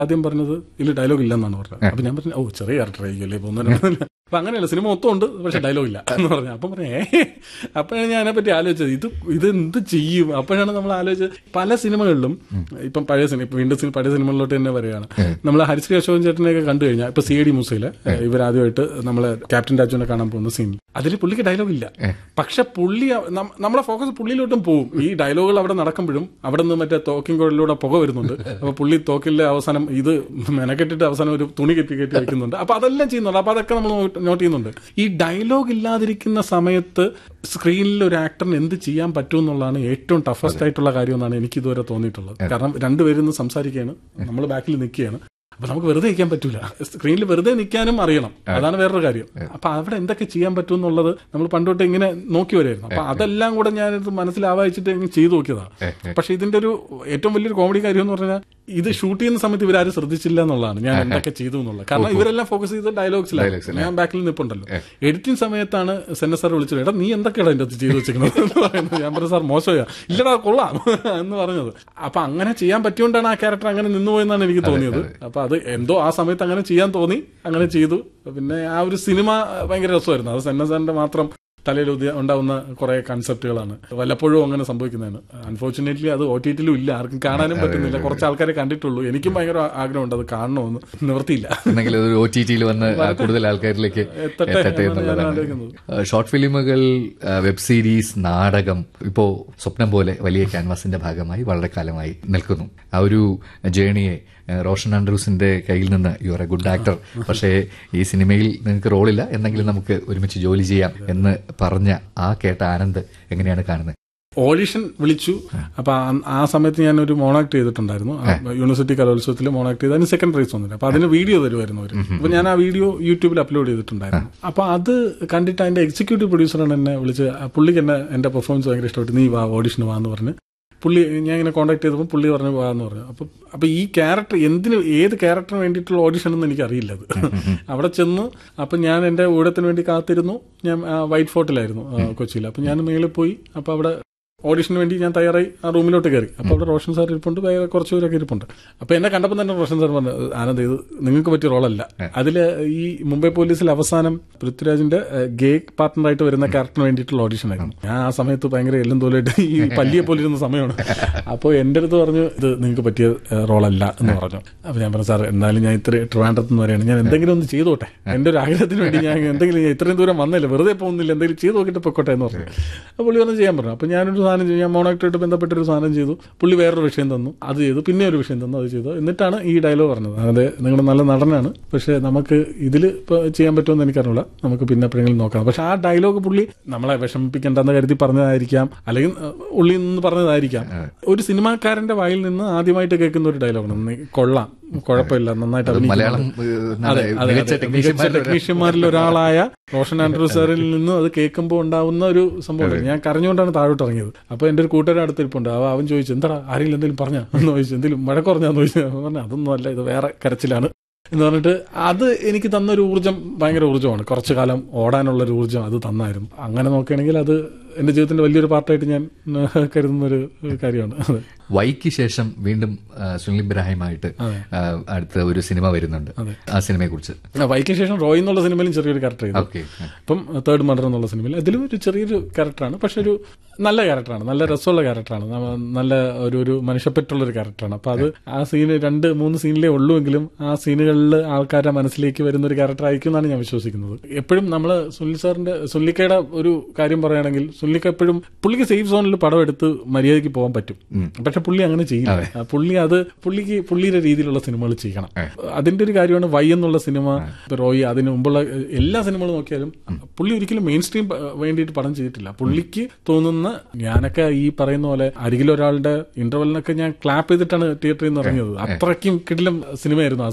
ആദ്യം പറഞ്ഞത് ഇതിൽ ഡയലോഗ് ഇല്ലെന്നാണ് പറഞ്ഞത് അപ്പൊ ഞാൻ പറഞ്ഞു ഓ ചെറിയ ക്യാരക്ടർ ആയിരിക്കുമല്ലേ പോകുന്ന അപ്പൊ അങ്ങനെയല്ല സിനിമ മൊത്തം ഉണ്ട് പക്ഷെ ഡയലോഗ് ഇല്ല എന്ന് പറഞ്ഞു അപ്പം പറഞ്ഞു ഏ അപ്പോഴാണ് ഞാൻ അതിനെപ്പറ്റി ആലോചിച്ചത് ഇത് ഇത് എന്ത് ചെയ്യും അപ്പോഴാണ് നമ്മൾ ആലോചിച്ചത് പല സിനിമകളിലും ഇപ്പം പഴയ സിനിമ ഇപ്പൊ വീണ്ടും സിനിമ പഴയ സിനിമകളിലോട്ട് തന്നെ വരികയാണ് നമ്മൾ ഹരിശ്രീ അശോകൻ ചേട്ടനെയൊക്കെ കണ്ടു കഴിഞ്ഞാൽ ഇപ്പൊ സി ഡി മൂസയില് ഇവരാദ്യമായിട്ട് നമ്മളെ ക്യാപ്റ്റൻ രാജുവിനെ കാണാൻ പോകുന്ന സീൻ അതിൽ പുള്ളിക്ക് ഡയലോഗ് ഇല്ല പക്ഷെ പുള്ളി നം- നമ്മളെ ഫോക്കസ് പുള്ളിയിലോട്ടും പോവും ഈ ഡയലോഗുകൾ അവിടെ നടക്കുമ്പോഴും അവിടെ നിന്ന് മറ്റേ തോക്കിൻ കുഴലിലൂടെ പുക വരുന്നുണ്ട് അപ്പൊ പുള്ളി തോക്കിലെ അവസാനം ഇത് മെനക്കെട്ടിട്ട് അവസാനം ഒരു തുണി കെട്ടി കെട്ടി വെക്കുന്നുണ്ട് അപ്പൊ അതെല്ലാം ചെയ്യുന്നുണ്ട് അപ്പൊ അതൊക്കെ നമ്മൾ നോട്ട് ചെയ്യുന്നുണ്ട് ഈ ഡയലോഗ് ഇല്ലാതിരിക്കുന്ന സമയത്ത് സ്ക്രീനിൽ ഒരു ആക്ടറിന് എന്ത് ചെയ്യാൻ പറ്റും എന്നുള്ളതാണ് ഏറ്റവും ടഫസ്റ്റ് ആയിട്ടുള്ള കാര്യം എന്നാണ് എനിക്ക് ഇതുവരെ തോന്നിയിട്ടുള്ളത് കാരണം രണ്ടുപേരും നിന്ന് സംസാരിക്കുകയാണ് നമ്മൾ ബാക്കിൽ നിൽക്കുകയാണ് അപ്പൊ നമുക്ക് വെറുതെ നിൽക്കാൻ പറ്റൂല സ്ക്രീനിൽ വെറുതെ നിൽക്കാനും അറിയണം അതാണ് വേറൊരു കാര്യം അപ്പൊ അവിടെ എന്തൊക്കെ ചെയ്യാൻ പറ്റും എന്നുള്ളത് നമ്മൾ പണ്ടോട്ട് ഇങ്ങനെ നോക്കി വരുമായിരുന്നു അപ്പൊ അതെല്ലാം കൂടെ ഞാൻ ഇത് മനസ്സിലാവായിച്ചിട്ട് ഇങ്ങനെ ചെയ്തു നോക്കിയതാണ് പക്ഷെ ഇതിന്റെ ഒരു ഏറ്റവും വലിയൊരു കോമഡി കാര്യം എന്ന് പറഞ്ഞാൽ ഇത് ഷൂട്ട് ചെയ്യുന്ന സമയത്ത് ഇവരാരും ശ്രദ്ധിച്ചില്ല എന്നുള്ളതാണ് ഞാൻ എന്തൊക്കെ ചെയ്തു എന്നുള്ളത് കാരണം ഇവരെല്ലാം ഫോക്കസ് ചെയ്ത് ഡയലോഗ്സിലാണ് ഞാൻ ബാക്കിൽ നിൽപ്പുണ്ടല്ലോ എഡിറ്റിംഗ് സമയത്താണ് സെന്ന സാർ വിളിച്ചത് എടാ നീ എന്തൊക്കെയാണ് എന്റെ ചെയ്തു വെച്ചിരിക്കുന്നത് എന്ന് പറയുന്നത് ഞാൻ പറഞ്ഞു സാർ മോശമാ ഇല്ലടാ കൊള്ളാം എന്ന് പറഞ്ഞത് അപ്പൊ അങ്ങനെ ചെയ്യാൻ പറ്റിയോണ്ടാണ് ആ ക്യാരക്ടർ അങ്ങനെ നിന്നുപോയെന്നാണ് എനിക്ക് തോന്നിയത് അപ്പൊ അത് എന്തോ ആ സമയത്ത് അങ്ങനെ ചെയ്യാൻ തോന്നി അങ്ങനെ ചെയ്തു പിന്നെ ആ ഒരു സിനിമ ഭയങ്കര രസമായിരുന്നു അത് സെന്ന സാറിന്റെ മാത്രം തലയിൽ ഉദയ- ഉണ്ടാവുന്ന കുറെ കൺസെപ്റ്റുകളാണ് വല്ലപ്പോഴും അങ്ങനെ സംഭവിക്കുന്നതാണ് അൺഫോർച്ചുനേറ്റ്ലി അത് ഒ ടി ടിയിലും ഇല്ല ആർക്കും കാണാനും പറ്റുന്നില്ല കുറച്ച് ആൾക്കാരെ കണ്ടിട്ടുള്ളൂ എനിക്കും ഭയങ്കര ആഗ്രഹമുണ്ട് അത് കാണണമെന്ന് നിവർത്തിയില്ല എന്നെങ്കിൽ ഒരു ഒ ടി ടിയിൽ വന്ന് ആ കൂടുതൽ ആൾക്കാരിലേക്ക് എത്തട്ടെ എത്തട്ടെ എന്നാണ് ഞാൻ എന്നുള്ളതാണ് ആലോചിക്കുന്നത്. ആ, ഷോർട്ട് ഫിലിമുകൾ ആ, വെബ് സീരീസ് നാടകം ഇപ്പോ സ്വപ്നം പോലെ വലിയ ക്യാൻവാസിന്റെ ഭാഗമായി വളരെ കാലമായി നിൽക്കുന്നു ആ ഒരു ജേണിയെ ആ, റോഷൻ ആൻഡ്രൂസിന്റെ കയ്യിൽ നിന്ന് you are a good actor പക്ഷേ ഈ സിനിമയിൽ നിങ്ങൾക്ക് റോളില്ല എന്നെങ്കിലും നമുക്ക് ഒരുമിച്ച് ജോലി ചെയ്യാം എന്ന് പറഞ്ഞ ആ കേട്ട ആനന്ദ് എങ്ങനെയാണ് കാണുന്നത് ഓഡിഷൻ വിളിച്ചു അപ്പൊ ആ- ആ സമയത്ത് ഞാൻ ഒരു മോണാക്ട് ചെയ്തിട്ടുണ്ടായിരുന്നു ആ യൂണിവേഴ്സിറ്റി കലോത്സവത്തിൽ മോണാക്ട് ചെയ്ത് അതിന് സെക്കൻഡ് പ്രൈസ് വന്നില്ല അപ്പൊ അതിന് വീഡിയോ തരുമായിരുന്നു അവര് അപ്പൊ ഞാൻ ആ വീഡിയോ യൂട്യൂബിൽ അപ്ലോഡ് ചെയ്തിട്ടുണ്ടായിരുന്നു അപ്പൊ അത് കണ്ടിട്ട് അതിന്റെ എക്സിക്യൂട്ടീവ് പ്രൊഡ്യൂസറാണ് എന്നെ വിളിച്ച് ആ പുള്ളിക്ക് എന്നെ എന്റെ പെർഫോമൻസ് ഭയങ്കര ഇഷ്ടപ്പെട്ടു നീ വാ ഓഡിഷന് വാ എന്ന് പറഞ്ഞ് പുള്ളി ഞാൻ ഇങ്ങനെ കോൺടാക്ട് ചെയ്തപ്പോൾ പുള്ളി പറഞ്ഞു വാ എന്ന് പറഞ്ഞു അപ്പൊ അപ്പൊ ഈ ക്യാരക്ടർ എന്തിന് ഏത് ക്യാരക്ടറിന് വേണ്ടിയിട്ടുള്ള ഓഡിഷൻ എന്ന് എനിക്ക് അറിയില്ല അത് അവിടെ ചെന്നു അപ്പൊ ഞാൻ എന്റെ ഊഴത്തിന് വേണ്ടി കാത്തിരുന്നു ഞാൻ ആ, വൈറ്റ് ഫോർട്ടിലായിരുന്നു ആ, കൊച്ചിയിൽ അപ്പൊ ഞാൻ മേളിൽ പോയി അപ്പൊ അവിടെ ഓഡിഷന് വേണ്ടി ഞാൻ തയ്യാറായി ആ റൂമിലോട്ട് കയറി അപ്പൊ അവിടെ റോഷൻ സാർ ഇരിപ്പുണ്ട് വേറെ കുറച്ച് പേരൊക്കെ ഇരിപ്പുണ്ട് അപ്പൊ എന്നെ കണ്ടപ്പോൾ തന്നെ റോഷൻ സാർ പറഞ്ഞു ആനന്ദ് ഇത് നിങ്ങൾക്ക് പറ്റിയ റോളല്ല അതില് ഈ മുംബൈ പോലീസിൽ അവസാനം പൃഥ്വിരാജിന്റെ ഗേ പാർട്ട്ണറായിട്ട് വരുന്ന ക്യാരക്ടറിന് വേണ്ടിയിട്ടുള്ള ഓഡിഷൻ ആയിരുന്നു ഞാൻ ആ സമയത്ത് ഭയങ്കര എല്ലാം തോലായിട്ട് ഈ പല്ലിയെ പോലെ ഇരുന്ന സമയമാണ് അപ്പോൾ എന്റെ അടുത്ത് പറഞ്ഞു ഇത് നിങ്ങൾക്ക് പറ്റിയ ഏഹ്, റോളല്ല എന്ന് പറഞ്ഞു അപ്പൊ ഞാൻ പറഞ്ഞു സാർ എന്നാലും ഞാൻ ഇത്ര ട്രിവാൻഡ്രത്ത് നിന്ന് വരെയാണ് ഞാൻ എന്തെങ്കിലും ഒന്ന് ചെയ്തോട്ടെ എന്റെ ഒരു ആഗ്രഹത്തിന് വേണ്ടി ഞാൻ എന്തെങ്കിലും ഞാൻ ഇത്രയും ദൂരം വന്നില്ല വെറുതെ പോകുന്നില്ല എന്തെങ്കിലും ചെയ്ത് നോക്കിയിട്ട് പൊക്കോട്ടെ എന്ന് പറഞ്ഞു അപ്പോൾ പുള്ളി ഒന്ന് ചെയ്യാൻ പറഞ്ഞു അപ്പൊ ഞാനൊരു സാധനം ചെയ്തു ഞാൻ മോണോക്ടായിട്ട് ബന്ധപ്പെട്ടൊരു സാധനം ചെയ്തു പുള്ളി വേറൊരു വിഷയം തന്നു അത് ചെയ്തു പിന്നെ ഒരു വിഷയം തന്നു അത് ചെയ്തു എന്നിട്ടാണ് ഈ ഡയലോഗ് പറഞ്ഞത് അതെ നിങ്ങൾ നല്ല നടനാണ് പക്ഷെ നമുക്ക് ഇതിൽ ഇപ്പോൾ ചെയ്യാൻ പറ്റുമെന്ന് എനിക്കറിയില്ല നമുക്ക് പിന്നെ എപ്പോഴെങ്കിലും നോക്കാം പക്ഷെ ആ ഡയലോഗ് പുള്ളി നമ്മളെ വിഷമിപ്പിക്കേണ്ടെന്ന് കരുതി പറഞ്ഞതായിരിക്കാം അല്ലെങ്കിൽ ഏഹ്, ഉള്ളിൽ നിന്ന് പറഞ്ഞതായിരിക്കാം ഒരു സിനിമാക്കാരന്റെ വായിൽ നിന്ന് ആദ്യമായിട്ട് കേൾക്കുന്ന ഒരു ഡയലോഗാണ് നീ കൊള്ളാം കുഴപ്പമില്ല നന്നായിട്ട് അഭിനയിക്കുന്നു. മലയാളം ഏഹ്, അതെ, അതെ, മികച്ച അതെ. മികച്ച ടെക്നീഷ്യന്മാരിൽ ഒരാൾ. ടെക്നീഷ്യന്മാരിൽ ഒരാളായ റോഷൻ ആൻഡ്രൂ സാറിൽ നിന്ന് അത് കേൾക്കുമ്പോൾ ഉണ്ടാവുന്ന ഒരു സംഭവം ഞാൻ കരഞ്ഞുകൊണ്ടാണ് താഴോട്ട് ഇറങ്ങിയത് അപ്പൊ എന്റെ ഒരു കൂട്ടുകാരൻ അടുത്തിരിപ്പുണ്ട് അവ അവൻ ചോദിച്ചു എന്താ ആരെങ്കിലും എന്തെങ്കിലും പറഞ്ഞാ എന്ന് ചോദിച്ചു എന്തെങ്കിലും മഴ കുറഞ്ഞാന്ന് ചോദിച്ചു അവൻ പറഞ്ഞു അതൊന്നും അല്ല ഇത് വേറെ കരച്ചിലാണ് എന്ന് പറഞ്ഞിട്ട് അത് എനിക്ക് തന്നൊരു ഊർജ്ജം ഭയങ്കര ഊർജ്ജമാണ് കുറച്ചു കാലം ഓടാനുള്ള ഒരു ഊർജ്ജം അത് തന്നായിരുന്നു അങ്ങനെ നോക്കുകയാണെങ്കിൽ അത് എന്റെ ജീവിതത്തിന്റെ വലിയൊരു പാർട്ടായിട്ട് ഞാൻ ഏഹ്, കരുതുന്ന ഒരു കാര്യമാണ് അതെ വൈക്ക് ശേഷം വീണ്ടും ആ, സുനിൽ ഇബ്രാഹിമായിട്ട് ആ, അടുത്ത ഒരു സിനിമ വരുന്നുണ്ട് ആ സിനിമയെ കുറിച്ച് ആ, വൈക്കിന് ശേഷം റോയ് എന്നുള്ള സിനിമയിലും ചെറിയൊരു ക്യാരക്ടർ ചെയ്തു ഓക്കെ ഇപ്പം തേർഡ് മർഡർ എന്നുള്ള സിനിമയിൽ അതിലും ഒരു ചെറിയൊരു ക്യാരക്ടറാണ് പക്ഷെ ഒരു നല്ല ക്യാരക്ടറാണ് നല്ല രസമുള്ള ക്യാരക്ടറാണ് നമ്മ- നല്ല ഒരു ഒരു മനുഷ്യപ്പറ്റുള്ള ഒരു ക്യാരക്ടറാണ് അപ്പൊ അത് ആ സീന് രണ്ട് മൂന്ന് സീനിലേ ഉള്ളൂവെങ്കിലും ആ സീനുകളിൽ ആൾക്കാരുടെ മനസ്സിലേക്ക് വരുന്ന ഒരു ക്യാരക്ടർ ആയിരിക്കും എന്നാണ് ഞാൻ വിശ്വസിക്കുന്നത് എപ്പോഴും നമ്മൾ സുനിൽ സാറിന്റെ സുനിലിക്കയുടെ ഒരു കാര്യം പറയുകയാണെങ്കിൽ സുനിലിക്ക എപ്പോഴും പുള്ളിക്ക് സേഫ് സോണിൽ പടം എടുത്ത് മര്യാദയ്ക്ക് പോകാൻ പറ്റും പക്ഷെ പുള്ളി അങ്ങനെ ചെയ്യില്ല ആ, പുള്ളി അത് പുള്ളിക്ക് പുള്ളിയുടെ രീതിയിലുള്ള സിനിമകൾ ചെയ്യണം അതിന്റെ ഒരു കാര്യമാണ് വൈ എന്നുള്ള സിനിമ ഇപ്പൊ റോയി അതിന് മുമ്പുള്ള എ- എല്ലാ സിനിമകളും നോക്കിയാലും പുള്ളി ഒരിക്കലും മെയിൻ സ്ട്രീം വേണ്ടിയിട്ട് പടം ചെയ്തിട്ടില്ല പുള്ളിക്ക് തോന്നുന്ന ഞാനൊക്കെ ഈ പറയുന്ന പോലെ അരികിൽ ഒരാളുടെ ഇന്റർവെലിനൊക്കെ ഞാൻ ക്ലാപ്പ് ചെയ്തിട്ടാണ് തിയേറ്ററിൽ നിന്ന് ഇറങ്ങിയത് അത്രയ്ക്കും കിടിലം സിനിമയായിരുന്നു ആ സിനിമ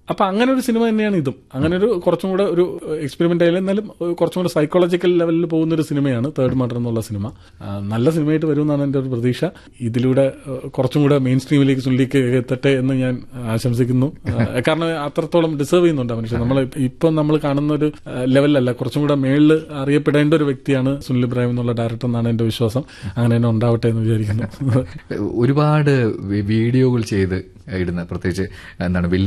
അപ്പൊ അങ്ങനെ ഒരു സിനിമ തന്നെയാണ് ഇതും അങ്ങനെ ഒരു കുറച്ചും കൂടെ ഒരു എക്സ്പെരിമെന്റ് ആയാലും എന്നാലും ഒരു കുറച്ചും കൂടെ സൈക്കോളജിക്കൽ ലെവലിൽ പോകുന്ന ഒരു സിനിമയാണ് തേർഡ് മർഡർ എന്നുള്ള സിനിമ ആ, നല്ല സിനിമയായിട്ട് വരുമെന്നാണ് എൻ്റെ ഒരു പ്രതീക്ഷ ഇതിലൂടെ ആ, കുറച്ചും കൂടെ മെയിൻ സ്ട്രീമിലേക്ക് ചുള്ളിക്ക് എത്തട്ടെ എന്ന് ഞാൻ ആശംസിക്കുന്നു ആ, കാരണം അത്രത്തോളം ഡിസേർവ് ചെയ്യുന്നുണ്ട് ആ മനുഷ്യൻ നമ്മൾ ഇപ്പം നമ്മൾ കാണുന്ന ഒരു ആ, ലെവലിലല്ല കുറച്ചും കൂടെ മേളിൽ അറിയപ്പെടേണ്ട ഒരു വ്യക്തിയാണ് സുനിൽ ഇബ്രാഹിം എന്നുള്ള ഡയറക്ടർ എന്നാണ് എൻ്റെ വിശ്വാസം അങ്ങനെ തന്നെ ഉണ്ടാവട്ടെ എന്ന് വിചാരിക്കുന്നു ഒരുപാട് വി- വീഡിയോകൾ ചെയ്ത് ഇടുന്ന പ്രത്യേകിച്ച് എന്താണ് വില്ലൻ